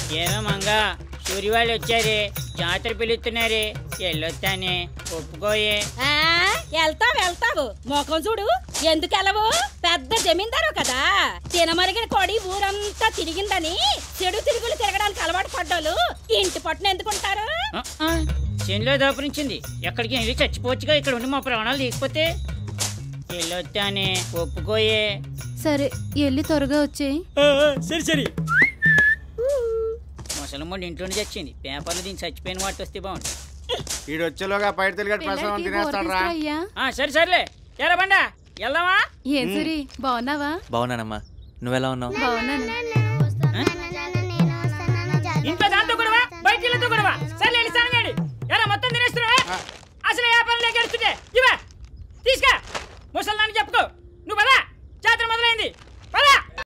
ఏమో మంగ సూర్య వాళ్ళు వచ్చారే జాతర పిలుస్తున్నారే వెళ్ళొస్తానే ఒప్పుకోయే ఆ, వెళ్తావు వెళ్తావు మొఖం చూడు ఎందుకు వెళ్ళవు పెద్ద జమీందారు కదా తినమరిగిన కొడి ఊరంతా తిరిగిందని చెడు తిరుగులు తిరగడానికి అలవాటు పడ్డోళ్ళు ఇంటి పట్టున ఎందుకుంటారు ఆ, ఆ, చేనులో దాపురించింది ఎక్కడికి వెళ్ళి చచ్చిపోవచ్చుగా ఇక్కడ ఉండి మా ప్రాణాలు తీసిపోతే వెళ్ళొస్తానే ఒప్పుకోయే సరే వెళ్ళి త్వరగా వచ్చేయి సరే సరే ముసలమ్మడి ఇంట్లోనే చచ్చింది పేపర్లు దీన్ని చచ్చిపోయిన వాటి వస్తే బాగుంటుంది ఈడు వచ్చేలోగా బయట తిరిగి ప్రసవం పిల్లలకి తినేస్తాడు రా బోర్ అయ్యా ఆ, సరే సర్లే ఎరా బండా వెళ్దామా ఏం సూరి బాగున్నావా బాగున్నానమ్మా నువ్వెలా ఉన్నావు బాగున్నాను ఇంట్లో దాంతో కూడా బయట ఇళ్ళతో కూడా సర్లే వెళ్ళి స్నానం చేయండి ఎరా మొత్తం తినేస్తున్నావా అసలు ఏ పని లేక ఎడుతుంటే ఇవా తీసుకా ముసల్దాన్ని చెప్పుకో నువ్వు పదా